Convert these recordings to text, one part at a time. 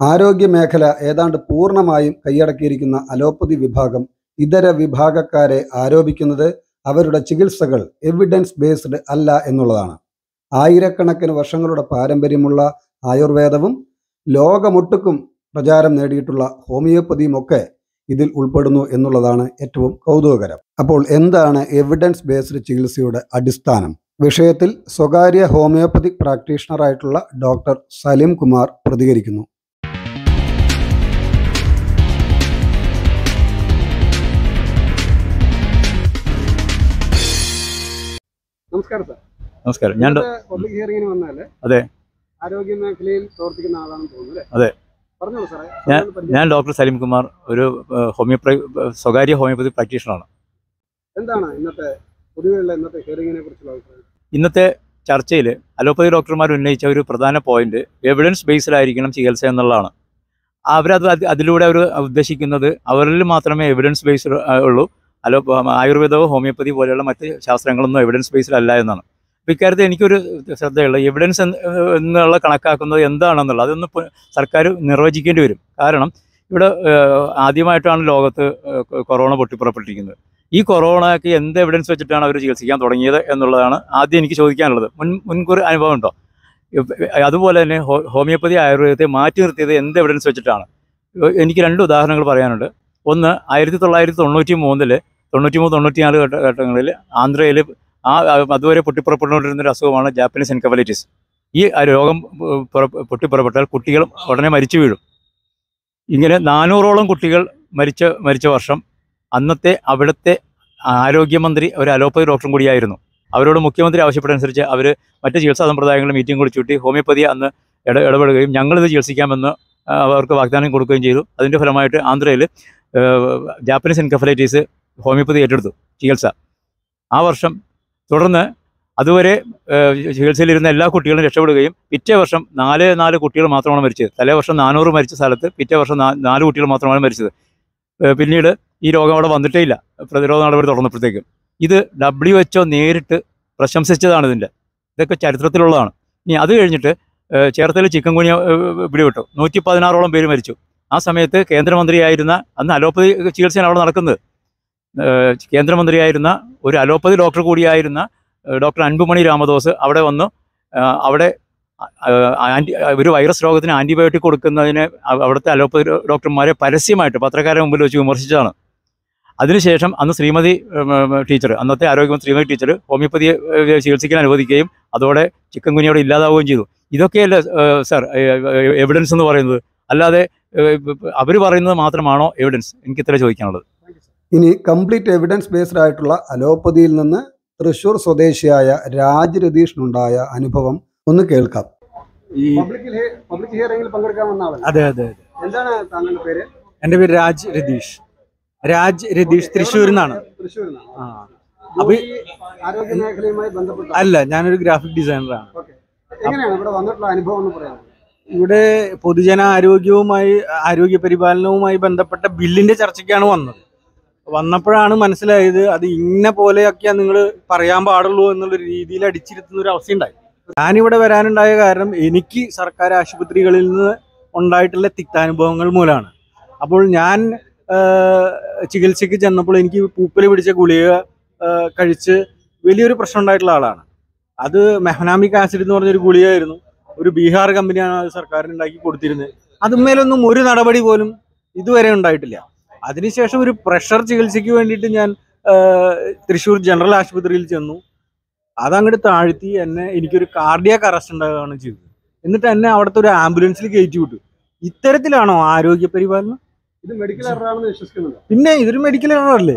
ആരോഗ്യ മേഖല ഏതാണ്ട് പൂർണ്ണമായും കൈയടക്കിയിരിക്കുന്ന അലോപ്പതി വിഭാഗം ഇതര വിഭാഗക്കാരെ ആരോപിക്കുന്നത് അവരുടെ ചികിത്സകൾ എവിഡൻസ് ബേസ്ഡ് അല്ല എന്നുള്ളതാണ് ആയിരക്കണക്കിന് വർഷങ്ങളുടെ പാരമ്പര്യമുള്ള ആയുർവേദവും ലോകമൊട്ടുക്കും പ്രചാരം നേടിയിട്ടുള്ള ഹോമിയോപ്പതിയും ഒക്കെ ഇതിൽ ഉൾപ്പെടുന്നു എന്നുള്ളതാണ് ഏറ്റവും കൗതുകകരം അപ്പോൾ എന്താണ് എവിഡൻസ് ബേസ്ഡ് ചികിത്സയുടെ അടിസ്ഥാനം വിഷയത്തിൽ സ്വകാര്യ ഹോമിയോപ്പതിക് പ്രാക്ടീഷണറായിട്ടുള്ള ഡോക്ടർ സലിം കുമാർ പ്രതികരിക്കുന്നു നമസ്കാരം സാർ നമസ്കാരം ഞാൻ ഡോ- പബ്ലിക് ഹിയറിംഗിന് വന്നാല് അതെ. ആരോഗ്യ മേഖലയിൽ പ്രവർത്തിക്കുന്ന ആളാണെന്ന് തോന്നുന്നു അല്ലേ അതെ. പറഞ്ഞോളൂ സാറേ ഞാൻ- സാറിന് പരിചയം. ഞാൻ ഡോക്ടർ സലീം കുമാർ ഒരു ഏഹ്, ഹോമിയോപ്പതി സ്വകാര്യ ഹോമിയോപ്പതി പ്രാക്ടീഷണറാണ് എന്താണ് ഇന്നത്തെ പൊതുവെയുള്ള ഇന്നത്തെ ഹിയറിംഗിനെ കുറിച്ചുള്ള അഭിപ്രായം ഇന്നത്തെ ചർച്ചയിൽ അലോപ്പതി ഡോക്ടർമാർ ഉന്നയിച്ച ഒരു പ്രധാന പോയിന്റ് എവിഡൻസ് ബേസ്ഡായിരിക്കണം ചികിത്സ എന്നുള്ളതാണ് അവരത് അത് അതിലൂടെ അവർ ഉദ്ദേശിക്കുന്നത് അവരിൽ മാത്രമേ എവിഡൻസ് ബേസ്ഡ് ഉള്ളൂ അലോ ആയുർവേദമോ ഹോമിയോപ്പതി പോലെയുള്ള മറ്റ് ശാസ്ത്രങ്ങളൊന്നും എവിഡൻസ് ബേസ്ഡ് അല്ല എന്നാണ് അപ്പോൾ ഇക്കാര്യത്തിൽ എനിക്കൊരു ശ്രദ്ധയുള്ളത് എവിഡൻസ് എന്നുള്ള കണക്കാക്കുന്നത് എന്താണെന്നുള്ളത് അതൊന്ന് ഇപ്പൊ സർക്കാർ നിർവചിക്കേണ്ടി വരും കാരണം ഇവിടെ ഏഹ്, ആദ്യമായിട്ടാണ് ലോകത്ത് ഏഹ്, കൊറോണ പൊട്ടിപ്പുറപ്പെട്ടിരിക്കുന്നത് ഈ കൊറോണയ്ക്ക് എന്ത് എവിഡൻസ് വെച്ചിട്ടാണ് അവർ ചികിത്സിക്കാൻ തുടങ്ങിയത് എന്നുള്ളതാണ് ആദ്യം എനിക്ക് ചോദിക്കാനുള്ളത് മുൻ മുൻകൂർ അനുഭവം ഉണ്ടോ ഇപ്പ- അതുപോലെ തന്നെ ഹോ- ഹോമിയോപ്പതി ആയുർവേദത്തെ മാറ്റി നിർത്തിയത് എന്ത് എവിഡൻസ് വെച്ചിട്ടാണ് എ- എനിക്ക് രണ്ട് ഉദാഹരണങ്ങൾ പറയാനുണ്ട് ഒന്ന് ആയിരത്തി തൊള്ളായിരത്തി തൊണ്ണൂറ്റി മൂന്നില് തൊണ്ണൂറ്റി മൂന്ന് തൊണ്ണൂറ്റിനാല് ഘട്ടങ്ങളിൽ ആന്ധ്രയിൽ ആ ആ അതുവരെ പൊട്ടിപ്പുറപ്പെട്ടുകൊണ്ടിരുന്ന ഒരു അസുഖമാണ് ജാപ്പനീസ് എൻകഫലൈറ്റിസ് ഈ ആ രോഗം ഏഹ്, പുറ- പൊട്ടിപ്പുറപ്പെട്ടാൽ കുട്ടികൾ ഉടനെ മരിച്ചു വീഴും ഇങ്ങനെ നാനൂറോളം കുട്ടികൾ മരിച്ച മരിച്ച വർഷം അന്നത്തെ അവിടുത്തെ ആരോഗ്യമന്ത്രി ഒരു അലോപ്പതി ഡോക്ടറും കൂടിയായിരുന്നു അവരോട് മുഖ്യമന്ത്രി ആവശ്യപ്പെട്ടനുസരിച്ച് അവർ മറ്റ് ചികിത്സാ സമ്പ്രദായങ്ങളിൽ മീറ്റിംഗ് വിളിച്ചുകൂട്ടി ഹോമിയോപ്പതി അന്ന് ഇട ഇടപെടുകയും ഞങ്ങളിത് ചികിത്സിക്കാമെന്ന് ആ, അവർക്ക് വാഗ്ദാനം കൊടുക്കുകയും ചെയ്തു അതിൻ്റെ ഫലമായിട്ട് ആന്ധ്രയിൽ ജാപ്പനീസ് എൻകഫലൈറ്റീസ് ഹോമിയോപ്പതി ഏറ്റെടുത്തു ചികിത്സ ആ വർഷം തുടർന്ന് അതുവരെ ഏഹ്, ചികിത്സയിലിരുന്ന എല്ലാ കുട്ടികളും രക്ഷപ്പെടുകയും പിറ്റേ വർഷം നാല് നാല് കുട്ടികൾ മാത്രമാണ് മരിച്ചത് തലേ വർഷം നാനൂറ് മരിച്ച സ്ഥലത്ത് പിറ്റേ വർഷം നാ- നാല് കുട്ടികൾ മാത്രമാണ് മരിച്ചത് ഏഹ്, പിന്നീട് ഈ രോഗം അവിടെ വന്നിട്ടേ ഇല്ല പ്രതിരോധ നടപടി തുറന്നപ്പോഴത്തേക്കും ഇത് ഡബ്ല്യു എച്ച് നേരിട്ട് പ്രശംസിച്ചതാണ് ഇതിൻ്റെ ഇതൊക്കെ ചരിത്രത്തിലുള്ളതാണ് ഇനി അത് കഴിഞ്ഞിട്ട് ഏഹ്, ചേർത്തല ചിക്കൻ കുനിയ പിടിവിട്ടു നൂറ്റി പതിനാറോളം പേര് മരിച്ചു ആ സമയത്ത് കേന്ദ്രമന്ത്രിയായിരുന്ന അന്ന് അലോപ്പതി ചികിത്സയാണ് അവിടെ നടക്കുന്നത് ഏഹ്, കേന്ദ്രമന്ത്രിയായിരുന്ന ഒരു അലോപ്പതി ഡോക്ടർ കൂടിയായിരുന്ന ഏഹ്, ഡോക്ടർ അൻപുമണി രാമദോസ് അവിടെ വന്നു ഏഹ്, അവിടെ ഏഹ്, ആൻറ്റി ഒരു വൈറസ് രോഗത്തിന് ആൻറ്റിബയോട്ടിക് കൊടുക്കുന്നതിന് അവ- അവിടുത്തെ അലോപ്പതി ഡോക്ടർമാരെ പരസ്യമായിട്ട് പത്രക്കാരുടെ മുമ്പിൽ വെച്ച് വിമർശിച്ചതാണ് അതിനുശേഷം അന്ന് ശ്രീമതി ടീച്ചർ അന്നത്തെ ആരോഗ്യമന്ത്രി ശ്രീമതി ടീച്ചർ ഹോമിയോപ്പതിയെ ഏഹ്, ചികിത്സിക്കാൻ അനുവദിക്കുകയും അതോടെ ചിക്കൻ കുനിയോടെ ഇല്ലാതാവുകയും ചെയ്തു ഇതൊക്കെയല്ലേ ഏഹ്, സാർ എവിഡൻസ് എന്ന് പറയുന്നത് അല്ലാതെ അവർ പറയുന്നത് മാത്രമാണോ എവിഡൻസ് എനിക്ക് ഇത്ര ചോദിക്കാനുള്ളത് ഇനി കംപ്ലീറ്റ് എവിഡൻസ് ബേസ്ഡ് ആയിട്ടുള്ള അലോപ്പതിയിൽ നിന്ന് തൃശൂർ സ്വദേശിയായ രാജ് രതീഷിനുണ്ടായ അനുഭവം ഒന്ന് കേൾക്കാം ഈ പബ്ലിക് പബ്ലിക് ഹിയറിംഗിൽ പങ്കെടുക്കാൻ വന്ന ആളല്ല അതെ അതെ അതെ എന്താണ് താങ്കളുടെ പേര് എൻ്റെ പേര് രാജ് രതീഷ് രാജ് രതീഷ് തൃശ്ശൂരിൽ നിന്നാണ് തൃശ്ശൂരിൽ നിന്നാണ് ആ അപ്പൊ ഈ- ആരോഗ്യ മേഖലയുമായി ബന്ധപ്പെട്ട അല്ല ഞാനൊരു ഗ്രാഫിക് ഡിസൈനറാണ് ഓക്കെ എങ്ങനെയാണ് ഇവിടെ വന്നിട്ടുള്ള അനുഭവം എന്ന് പറയാം ഇവിടെ പൊതുജന ആരോഗ്യവുമായി ആരോഗ്യ പരിപാലനവുമായി ബന്ധപ്പെട്ട ബില്ലിന്റെ ചർച്ചയ്ക്കാണ് വന്നത് വന്നപ്പോഴാണ് മനസ്സിലായത് അത് ഇന്ന പോലെയൊക്കെയാ നിങ്ങൾ പറയാൻ പാടുള്ളൂ എന്നുള്ള രീതിയിൽ അടിച്ചിരുത്തുന്ന ഒരു അവസ്ഥയുണ്ടായി ഞാനിവിടെ വരാനുണ്ടായ കാരണം എനിക്ക് സർക്കാർ ആശുപത്രികളിൽ നിന്ന് ഉണ്ടായിട്ടുള്ള തിക്താനുഭവങ്ങൾ മൂലമാണ് അപ്പോൾ ഞാൻ ആ, ചികിത്സയ്ക്ക് ചെന്നപ്പോൾ എനിക്ക് പൂപ്പല് പിടിച്ച ഗുളിക ആ, കഴിച്ച് വലിയൊരു പ്രശ്നം ഉണ്ടായിട്ടുള്ള ആളാണ് അത് മെഹനാമിക് ആസിഡ് എന്ന് പറഞ്ഞൊരു ഗുളികയായിരുന്നു ഒരു ബീഹാർ കമ്പനിയാണ് അത് സർക്കാരിന് ഉണ്ടാക്കി കൊടുത്തിരുന്നത് അതുമേലൊന്നും ഒരു നടപടി പോലും ഇതുവരെ ഉണ്ടായിട്ടില്ല അതിനുശേഷം ഒരു പ്രഷർ ചികിത്സയ്ക്ക് വേണ്ടിയിട്ട് ഞാൻ ആ, തൃശ്ശൂർ ജനറൽ ആശുപത്രിയിൽ ചെന്നു അതങ്ങോട്ട് താഴ്ത്തി എന്നെ എനിക്കൊരു കാർഡിയാക്ക് അറസ്റ്റ് ഉണ്ടാവുകയാണ് ചെയ്തത് എന്നിട്ട് എന്നെ അവിടുത്തെ ഒരു ആംബുലൻസിൽ കയറ്റി വിട്ടു ഇത്തരത്തിലാണോ ആരോഗ്യ പരിപാലനം ഇത് മെഡിക്കൽ എററാണെന്ന് വിശ്വസിക്കുന്നുണ്ട് പിന്നെ ഇതൊരു മെഡിക്കൽ എറർ അല്ലേ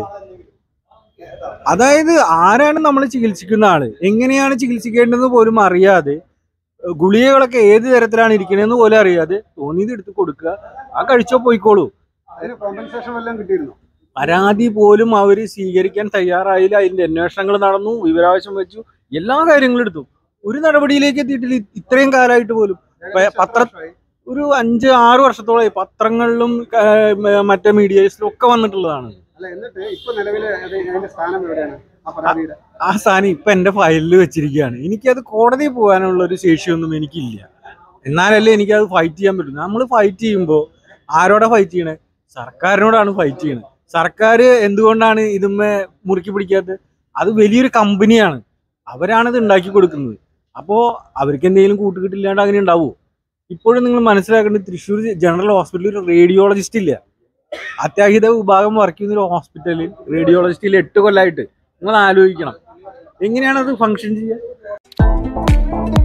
അതായത് ആരാണ് നമ്മൾ ചികിത്സിക്കുന്ന ആള് എങ്ങനെയാണ് ചികിത്സിക്കേണ്ടതെന്ന് പോലും അറിയാതെ ഏഹ് ഗുളികകളൊക്കെ ഏത് തരത്തിലാണ് ഇരിക്കണതെന്ന് പോലും അറിയാതെ തോന്നിയത് എടുത്ത് കൊടുക്കുക ആ കഴിച്ചോ പോയിക്കോളൂ അതിന് കോമ്പൻസേഷൻ വല്ലതും കിട്ടിയിരുന്നു പരാതി പോലും അവർ സ്വീകരിക്കാൻ തയ്യാറായില്ല അതിന്റെ അന്വേഷണങ്ങൾ നടന്നു വിവരാവശ്യം വെച്ചു എല്ലാ കാര്യങ്ങളും എടുത്തു ഒരു നടപടിയിലേക്ക് എത്തിയിട്ടില്ല ഇ- ഇത്രയും കാലമായിട്ട് പോലും പത്ര- ഒരു അഞ്ച് ആറ് വർഷത്തോളമായി പത്രങ്ങളിലും ഏഹ്, മ- മറ്റേ മീഡിയസിലും ഒക്കെ വന്നിട്ടുള്ളതാണ് അല്ല എന്നിട്ട് ഇപ്പൊ നിലവിലെ അത് അതിന്റെ സ്ഥാനം എവിടെയാണ് ആ പരാതിയുടെ ആ സാധനം ഇപ്പൊ എന്റെ ഫയലിൽ വെച്ചിരിക്കുകയാണ് എനിക്കത് കോടതിയിൽ പോകാനുള്ള ഒരു ശേഷിയൊന്നും എനിക്കില്ല എന്നാലല്ലേ എനിക്കത് ഫൈറ്റ് ചെയ്യാൻ പറ്റും നമ്മൾ ഫൈറ്റ് ചെയ്യുമ്പോൾ ആരോടാ ഫൈറ്റ് ചെയ്യണേ സർക്കാരിനോടാണ് ഫൈറ്റ് ചെയ്യണത് സർക്കാർ എന്തുകൊണ്ടാണ് ഇതുമ്മേ മുറുക്കി പിടിക്കാത്തത് അത് വലിയൊരു കമ്പനിയാണ് അവരാണ് ഇത് ഉണ്ടാക്കി കൊടുക്കുന്നത് അപ്പോൾ അവർക്ക് എന്തെങ്കിലും കൂട്ടുകിട്ടില്ലാണ്ട് അങ്ങനെ ഉണ്ടാവുമോ ഇപ്പോഴും നിങ്ങൾ മനസ്സിലാക്കേണ്ടത് തൃശ്ശൂർ ജനറൽ ഹോസ്പിറ്റലിൽ ഒരു റേഡിയോളജിസ്റ്റ് ഇല്ല അത്യാഹിത വിഭാഗം വർക്ക് ചെയ്യുന്ന ഒരു ഹോസ്പിറ്റലിൽ റേഡിയോളജിസ്റ്റിൽ എട്ട് കൊല്ലമായിട്ട് നിങ്ങൾ ആലോചിക്കണം എങ്ങനെയാണ് അത് ഫങ്ഷൻ ചെയ്യുക